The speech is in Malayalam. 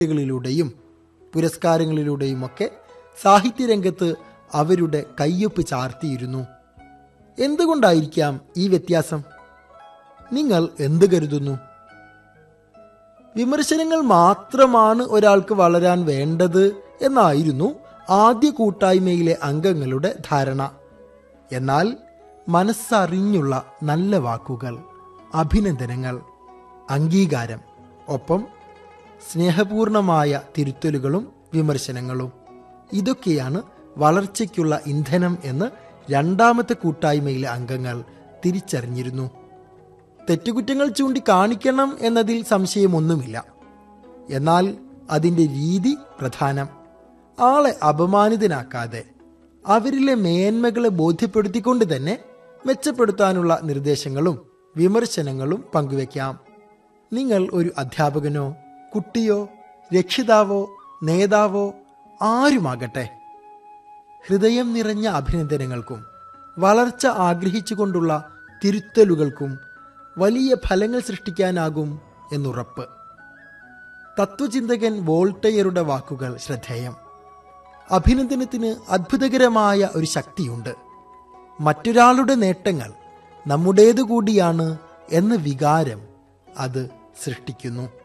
കളിലൂടെയും പുരസ്കാരങ്ങളിലൂടെയുമൊക്കെ സാഹിത്യരംഗത്ത് അവരുടെ കയ്യൊപ്പ് ചാർത്തിയിരുന്നു എന്തുകൊണ്ടായിരിക്കാം ഈ വ്യത്യാസം നിങ്ങൾ എന്ത് കരുതുന്നു വിമർശനങ്ങൾ മാത്രമാണ് ഒരാൾക്ക് വളരാൻ വേണ്ടത് എന്നായിരുന്നു ആദ്യ കൂട്ടായ്മയിലെ അംഗങ്ങളുടെ ധാരണ എന്നാൽ മനസ്സറിഞ്ഞുള്ള നല്ല വാക്കുകൾ അഭിനന്ദനങ്ങൾ അംഗീകാരം ഒപ്പം സ്നേഹപൂർണമായ തിരുത്തലുകളും വിമർശനങ്ങളും ഇതൊക്കെയാണ് വളർച്ചയ്ക്കുള്ള ഇന്ധനം എന്ന് രണ്ടാമത്തെ കൂട്ടായ്മയിലെ അംഗങ്ങൾ തിരിച്ചറിഞ്ഞിരുന്നു തെറ്റുകുറ്റങ്ങൾ ചൂണ്ടിക്കാണിക്കണം എന്നതിൽ സംശയമൊന്നുമില്ല എന്നാൽ അതിൻ്റെ രീതി പ്രധാനം ആളെ അപമാനിതനാക്കാതെ അവരിലെ മേന്മകളെ ബോധ്യപ്പെടുത്തിക്കൊണ്ട് തന്നെ മെച്ചപ്പെടുത്താനുള്ള നിർദ്ദേശങ്ങളും വിമർശനങ്ങളും പങ്കുവെക്കാം നിങ്ങൾ ഒരു അധ്യാപകനോ കുട്ടിയോ രക്ഷിതാവോ നേതാവോ ആരുമാകട്ടെ ഹൃദയം നിറഞ്ഞ അഭിനന്ദനങ്ങൾക്കും വളർച്ച ആഗ്രഹിച്ചുകൊണ്ടുള്ള തിരുത്തലുകൾക്കും വലിയ ഫലങ്ങൾ സൃഷ്ടിക്കാനാകും എന്നുറപ്പ് തത്വചിന്തകൻ വോൾട്ടയറുടെ വാക്കുകൾ ശ്രദ്ധേയം അഭിനന്ദനത്തിന് അത്ഭുതകരമായ ഒരു ശക്തിയുണ്ട് മറ്റൊരാളുടെ നേട്ടങ്ങൾ നമ്മുടേതു കൂടിയാണ് എന്ന വികാരം അത് സൃഷ്ടിക്കുന്നു